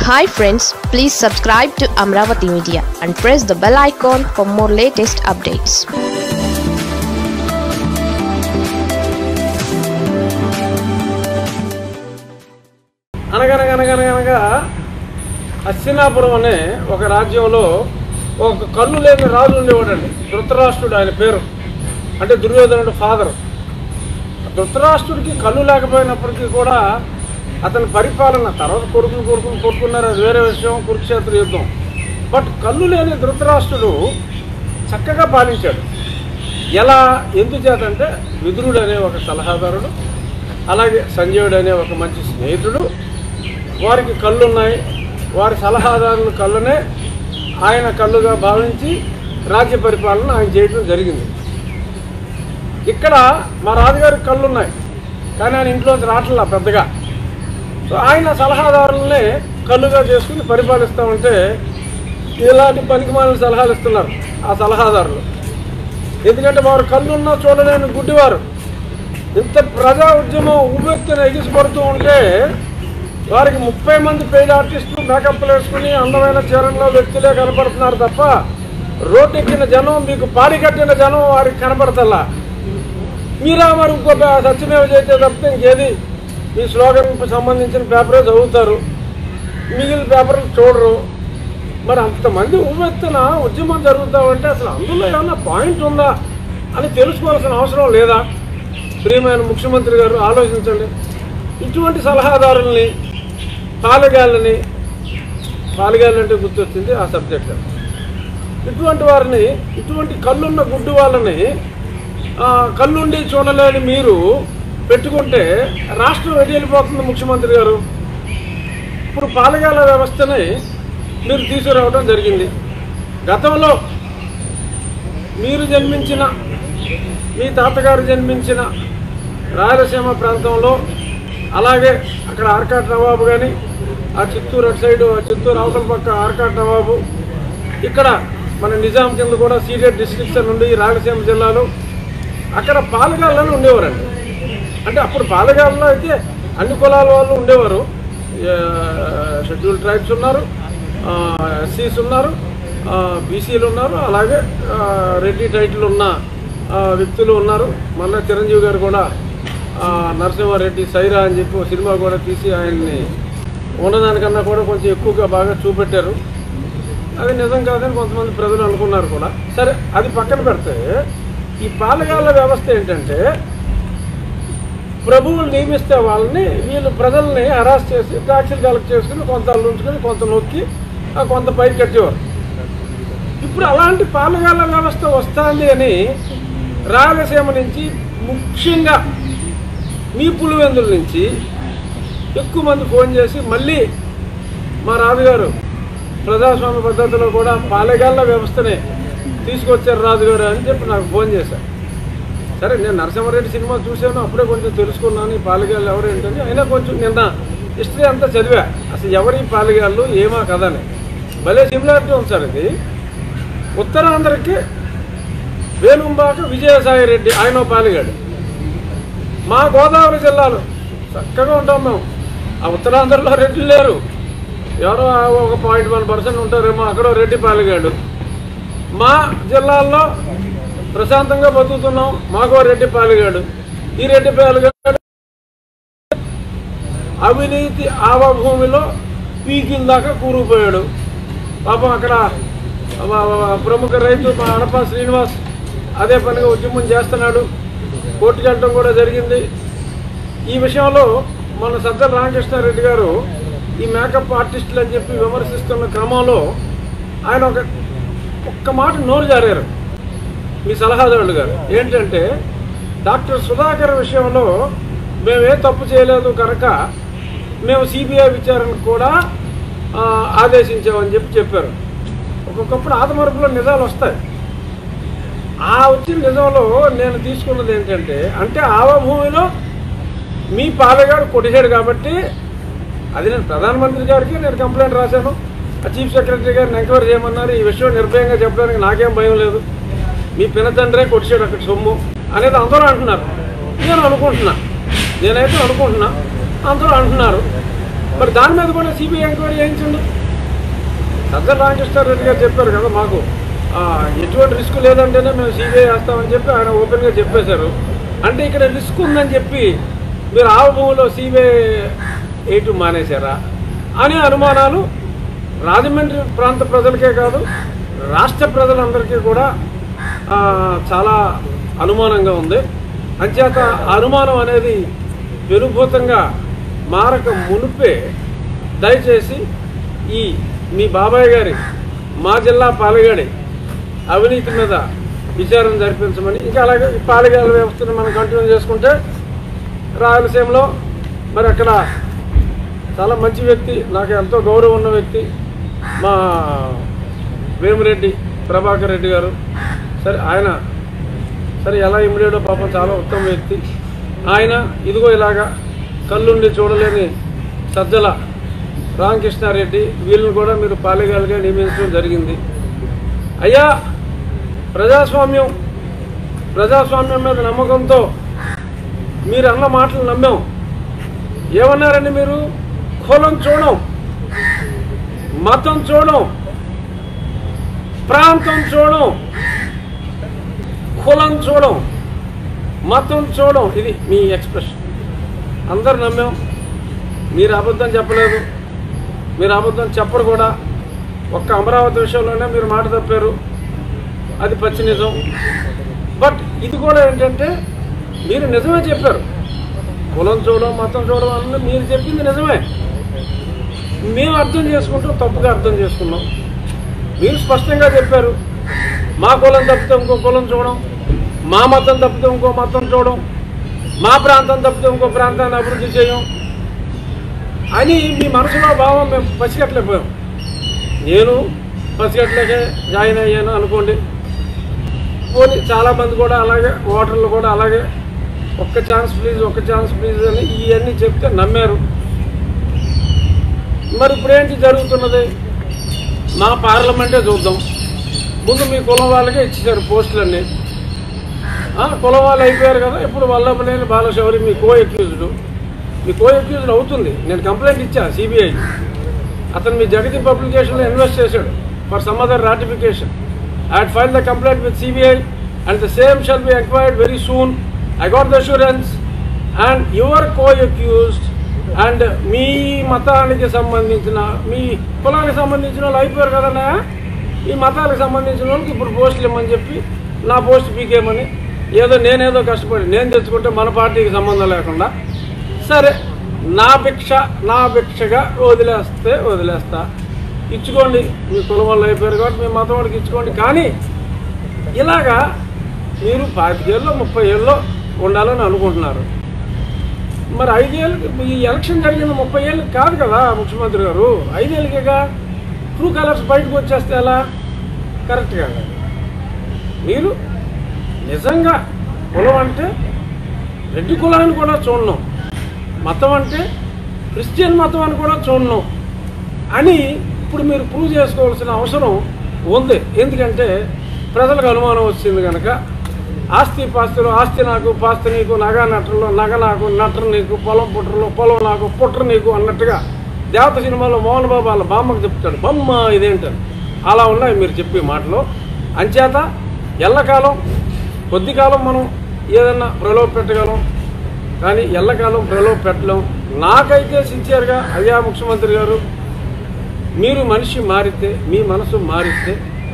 hi friends please subscribe to Amaravati media and press the bell icon for more latest updates అనగనగనగనగనగా హస్తినాపురం అనే ఒక రాజ్యంలో ఒక కళ్ళు లేని రాజు ఉండేవాడండి ధృతరాష్ట్రుడు ఆయన పేరు అంటే దుర్యోధనుడు ఫాదర్ ధృతరాష్ట్రుడికి కళ్ళు లేకపోయినప్పటికీ కూడా అతని పరిపాలన తర్వాత కొడుకులు కొడుకులు కొట్టుకున్నారు అది వేరే విషయం కురుక్షేత్ర యుద్ధం బట్ కళ్ళు లేని ధృతరాష్ట్రుడు చక్కగా పాలించాడు ఎలా ఎందుచేతంటే విదురుడు అనే ఒక సలహాదారుడు అలాగే సంజయుడు అనే ఒక మంచి స్నేహితుడు వారికి కళ్ళున్నాయి వారి సలహాదారుల కళ్ళనే ఆయన కళ్ళుగా భావించి రాజ్య పరిపాలన ఆయన చేయడం జరిగింది ఇక్కడ మా రాజుగారికి కళ్ళున్నాయి కానీ ఆయన ఇంట్లోంచి రావట్లా పెద్దగా సో ఆయన సలహాదారులనే కళ్ళుగా చేసుకుని పరిపాలిస్తూ ఉంటే ఇలాంటి పనికిమాలిన సలహాలు ఇస్తున్నారు ఆ సలహాదారులు ఎందుకంటే వారు కళ్ళున్నా చూడలేని గుడ్డివారు ఇంత ప్రజా ఉద్యమం ఉవ్వెత్తున ఎగిసిపడుతూ ఉంటే వారికి ముప్పై మంది పెయిడ్ ఆర్టిస్టులు మేకప్లు వేసుకుని అందమైన చీరల్లో వ్యక్తులే కనపడుతున్నారు తప్ప రోడ్డు ఎక్కిన జనం మీకు పాడి కట్టిన జనం వారికి కనపడతల్లా మీరా మరి ఇంకో పే- సత్యమేవ చేస్తే తప్పితే ఇంకేది మీ స్లోగన్కి సంబంధించిన పేపరే చదువుతారు మిగిలిన పేపర్లు చూడరు మరి అంతమంది ఉవ్వెత్తున ఉద్యమం జరుగుతా ఉంటే అసలు అందులో ఏమన్నా పాయింట్ ఉందా అని తెలుసుకోవాల్సిన అవసరం లేదా ప్రియమైన ముఖ్యమంత్రి గారు ఆలోచించండి ఇటువంటి సలహాదారుల్ని పాలగాళ్ళని పాలగాళ్ళు అంటే గుర్తొచ్చింది ఆ సబ్జెక్ట్ ఇటువంటి వారిని ఇటువంటి కళ్ళున్న గుడ్డు వాళ్ళని ఆ, కళ్ళుండి చూడలేని మీరు పెట్టుకుంటే రాష్ట్రం ఎటు వెళ్ళిపోతుంది ముఖ్యమంత్రి గారు ఇప్పుడు పాలగాల వ్యవస్థని మీరు తీసుకురావడం జరిగింది గతంలో మీరు జన్మించిన మీ తాతగారు జన్మించిన రాయలసీమ ప్రాంతంలో అలాగే అక్కడ ఆర్కాట్ నవాబు కానీ ఆ చిత్తూరు అటు సైడు ఆ చిత్తూరు అవతల పక్క ఆర్కాట్ నవాబు ఇక్కడ మన నిజాం కింద కూడా సీడెడ్ డిస్ట్రిక్ట్స్ అని ఉండి ఈ రాయలసీమ జిల్లాలో అక్కడ పాలగాళ్ళని ఉండేవారండి అంటే అప్పుడు పాలగాళ్ళలో అయితే అన్ని కులాల వాళ్ళు ఉండేవారు షెడ్యూల్ ట్రైబ్స్ ఉన్నారు ఎస్సీస్ ఉన్నారు బీసీలు ఉన్నారు అలాగే ఆ, రెడ్డి టైటిల్ ఉన్న ఆ, వ్యక్తులు ఉన్నారు మొన్న చిరంజీవి గారు కూడా ఆ, నరసింహారెడ్డి సైరా అని చెప్పి ఒక సినిమా కూడా తీసి ఆయన్ని ఉన్నదానికన్నా కూడా కొంచెం ఎక్కువగా బాగా చూపెట్టారు అది నిజం కాదని కొంతమంది ప్రజలు అనుకున్నారు కూడా సరే అది పక్కన పెడితే ఈ పాలగాళ్ళ వ్యవస్థ ఏంటంటే ప్రభువులు నియమిస్తే వాళ్ళని వీళ్ళు ప్రజల్ని హరాస్ చేసి ట్యాక్సీలు కలెక్ట్ చేసుకుని కొంత ఉంచుకొని కొంత నొక్కి ఆ కొంత పైకి కట్టేవారు ఇప్పుడు అలాంటి పాలగాళ్ళ వ్యవస్థ వస్తుంది అని రాయలసీమ నుంచి ముఖ్యంగా మీ పులివెందుల నుంచి ఎక్కువ మంది ఫోన్ చేసి మళ్ళీ మా రాజుగారు ప్రజాస్వామ్య పద్ధతిలో కూడా పాలెగాళ్ళ వ్యవస్థనే తీసుకొచ్చారు రాజుగారు అని చెప్పి నాకు ఫోన్ చేశారు సరే నేను నరసింహారెడ్డి సినిమా చూశాను అప్పుడే కొంచెం తెలుసుకున్నాను ఈ పాలెగాళ్ళు ఎవరు ఏంటని అయినా కొంచెం నిన్న హిస్టరీ అంతా చదివా అసలు ఎవరి పాలెగాళ్ళు ఏమా కదని భలే సిమిలారిటీ ఉంది సార్ ఇది ఉత్తరాంధ్రకి వేణుంబాక విజయసాయి రెడ్డి ఆయన పాలిగాడు మా గోదావరి జిల్లాలో చక్కగా ఉంటాం మేము ఆ ఉత్తరాంధ్రలో రెడ్లు లేరు ఎవరో ఆ ఒక పాయింట్ వన్ పర్సెంట్ ఉంటారేమో అక్కడో రెడ్డి పాలిగాడు మా జిల్లాల్లో ప్రశాంతంగా బతుకుతున్నాం మాకో రెడ్డి పాలిగాడు ఈ రెడ్డి పాలిగాడు అవినీతి ఆవభూమిలో పీకిల దాకా కూరుకుపోయాడు పాపం అక్కడ వ- వ- ప్రముఖ రైతు మా అడప శ్రీనివాస్ అదే పనిగా ఉద్యమం చేస్తున్నాడు కోర్టుకి వెళ్ళటం కూడా జరిగింది ఈ విషయంలో మన సజ్జల రామకృష్ణారెడ్డి గారు ఈ మేకప్ ఆర్టిస్టులు అని చెప్పి విమర్శిస్తున్న క్రమంలో ఆయన ఒక ఒక్క మాట నోరు జారారు మీ సలహాదారులు గారు ఏంటంటే డాక్టర్ సుధాకర్ విషయంలో మేము ఏ తప్పు చేయలేదు కనుక మేము సిబిఐ విచారణకు కూడా ఆ, ఆదేశించామని చెప్పి చెప్పారు ఒక్కొక్కప్పుడు ఆదమరుపులో నిజాలు వస్తాయి ఆ వచ్చిన నిజంలో నేను తీసుకున్నది ఏంటంటే అంటే ఆవభూమిలో మీ పాలగాడు కొట్టేశాడు కాబట్టి అది నేను ప్రధానమంత్రి గారికి నేను కంప్లైంట్ రాశాను ఆ చీఫ్ సెక్రటరీ గారిని ఎంక్వైరీ చేయమన్నారు ఈ విషయం నిర్భయంగా చెప్పడానికి నాకేం భయం లేదు మీ పినతండ్రే కొట్టేశాడు అక్కడ సొమ్ము అనేది అందరూ అంటున్నారు నేను అనుకుంటున్నా నేనైతే అనుకుంటున్నా అందరూ అంటున్నారు మరి దాని మీద కూడా సిబిఐ ఎంక్వైరీ చేయించండి సజ్జల రామకృష్ణారెడ్డి గారు చెప్పారు కదా మాకు ఆ, ఎటువంటి రిస్క్ లేదంటేనే మేము సిబిఐ వేస్తామని చెప్పి ఆయన ఓపెన్గా చెప్పేశారు అంటే ఇక్కడ రిస్క్ ఉందని చెప్పి మీరు ఆవు భూమిలో సిబిఐ వేయటం మానేశారా అనే అనుమానాలు రాజమండ్రి ప్రాంత ప్రజలకే కాదు రాష్ట్ర ప్రజలందరికీ కూడా ఆ, చాలా అనుమానంగా ఉంది అంచేత ఆ అనుమానం అనేది పెనుభూతంగా మారక మునిపే దయచేసి ఈ మీ బాబాయ్ గారి మా జిల్లా పాలగాడి అవినీతి మీద విచారణ జరిపించమని ఇంకా అలాగే ఈ పాలగాల వ్యవస్థను మనం కంటిన్యూ చేసుకుంటే రాయలసీమలో మరి అక్కడ చాలా మంచి వ్యక్తి నాకు ఎంతో గౌరవం ఉన్న వ్యక్తి మా వేమిరెడ్డి ప్రభాకర్ రెడ్డి గారు సరే ఆయన సరే ఎలా ఇమిడియాడో పాపం చాలా ఉత్తమ వ్యక్తి ఆయన ఇదిగో ఇలాగా కళ్ళుండి చూడలేని సజ్జల రామకృష్ణారెడ్డి వీళ్ళని కూడా మీరు పాలేగాలుగా నియమించడం జరిగింది అయ్యా ప్రజాస్వామ్యం ప్రజాస్వామ్యం మీద నమ్మకంతో మీరు అన్న మాటలు నమ్మాం ఏమన్నారండి మీరు కులం చూడం మతం చూడం ప్రాంతం చూడం కులం చూడం మతం చూడం ఇది మీ ఎక్స్ప్రెషన్ అందరు నమ్మాం మీరు అబద్ధం చెప్పలేదు మీరు అబద్ధం చెప్పరు కూడా ఒక్క అమరావతి విషయంలోనే మీరు మాట తప్పారు అది పచ్చి నిజం బట్ ఇది కూడా ఏంటంటే మీరు నిజమే చెప్పారు కులం చూడడం మతం చూడడం అన్నది మీరు చెప్పింది నిజమే మేము అర్థం చేసుకుంటాం తప్పుగా అర్థం చేసుకున్నాం మీరు స్పష్టంగా చెప్పారు మా కులం తప్పితే ఇంకో కులం చూడడం మా మతం తప్పితే ఇంకో మతం చూడడం మా ప్రాంతం తప్పితే ఇంకో ప్రాంతాన్ని అభివృద్ధి చేయం అని మీ మనసులో భావం మేము పసిగట్టలేకపోయాం నేను పసిగట్టలేకే జాయిన్ అయ్యాను అనుకోండి పోనీ చాలామంది కూడా అలాగే ఓటర్లు కూడా అలాగే ఒక్క ఛాన్స్ ప్లీజ్ ఒక్క ఛాన్స్ ప్లీజ్ అని ఇవన్నీ చెప్తే నమ్మారు మరి ఇప్పుడేంటి జరుగుతున్నది మా పార్లమెంటే చూద్దాం ముందు మీ కులం వాళ్ళకే ఇచ్చేసారు పోస్టులన్నీ ఆ, కులం వాళ్ళు అయిపోయారు కదా ఇప్పుడు వల్లభనేని బాలశౌరి మీ కో అక్యూజ్డ్ మీ కో అక్యూజ్డ్ అవుతుంది నేను కంప్లైంట్ ఇచ్చా సిబిఐ అతను మీ జగతి పబ్లికేషన్లో ఇన్వెస్ట్ చేశాడు for some other ratification I had filed the complaint with CBI and the same shall be enquired very soon I got the assurance and your co accused and మీ మతానికి సంబంధించిన మీ కులానికి సంబంధించిన వాళ్ళు అయిపోయారు కదన్నా ఈ మతాలకు సంబంధించిన వాళ్ళకి ఇప్పుడు పోస్టులు ఇమ్మని చెప్పి నా పోస్ట్ పీకేమని ఏదో నేనేదో కష్టపడి నేను తెచ్చుకుంటే మన పార్టీకి సంబంధం లేకుండా సరే నా భిక్ష నా భిక్షగా వదిలేస్తే వదిలేస్తా ఇచ్చుకోండి మీ కులం వాళ్ళు అయిపోయారు కాబట్టి మీ మతం వాళ్ళకి ఇచ్చుకోండి కానీ ఇలాగా మీరు పాతికేళ్ళు ముప్పై ఏళ్ళు ఉండాలని అనుకుంటున్నారు మరి ఐదేళ్ళకి ఈ ఎలక్షన్ జరిగింది ముప్పై ఏళ్ళు కాదు కదా ముఖ్యమంత్రి గారు ఐదేళ్ళకేగా ట్రూ కలర్స్ బయటకు వచ్చేస్తే ఎలా కరెక్ట్ కాదు మీరు నిజంగా కులం అంటే రెడ్డి కులాన్ని కూడా చూడను మతం అంటే క్రిస్టియన్ మతం అని కూడా చూడను అని ఇప్పుడు మీరు ప్రూవ్ చేసుకోవాల్సిన అవసరం ఉంది ఎందుకంటే ప్రజలకు అనుమానం వచ్చింది కనుక ఆస్తి పాస్తులు ఆస్తి నాకు పాస్తి నీకు నగ నటనలో నగ నాకు నట్ర నీకు పొలం పుట్రలో పొలం నాకు పుట్ర నీకు అన్నట్టుగా దేవత సినిమాలో మోహన్ బాబు వాళ్ళ బామ్మకు చెప్తాడు బొమ్మ ఇదేంటని అలా ఉన్నాయి మీరు చెప్పే మాటలు అంచేత ఎల్లకాలం కొద్ది కాలం మనం ఏదన్నా ప్రలోభ పెట్టగలం కానీ ఎల్లకాలం ప్రలోభ పెట్టలేం నాకైతే సిన్సియర్గా అయ్యా ముఖ్యమంత్రి గారు మీరు మనిషి మారితే మీ మనసు మారితే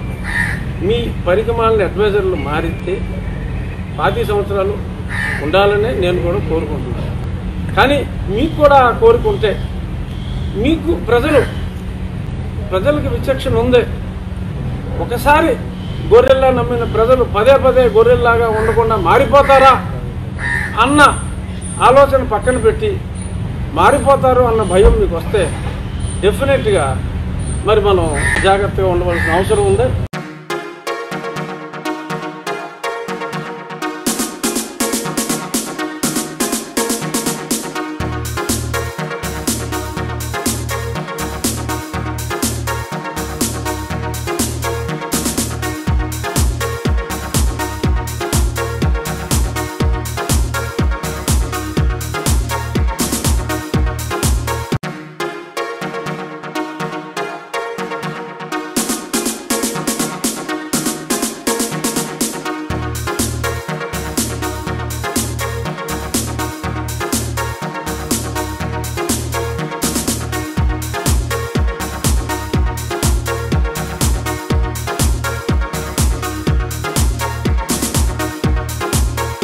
మీ పరికమాలిన అడ్వైజర్లు మారితే పాతి సంవత్సరాలు ఉండాలనే నేను కూడా కోరుకుంటున్నాను కానీ మీకు కూడా ఆ కోరిక ఉంటే మీకు ప్రజలు ప్రజలకు విచక్షణ ఉంది ఒకసారి గొర్రెల్లా నమ్మిన ప్రజలు పదే పదే గొర్రెల్లాగా ఉండకుండా మారిపోతారా అన్న ఆలోచన పక్కన పెట్టి మారిపోతారు అన్న భయం మీకు వస్తే డెఫినెట్గా మరి మనం జాగ్రత్తగా ఉండవలసిన అవసరం ఉంది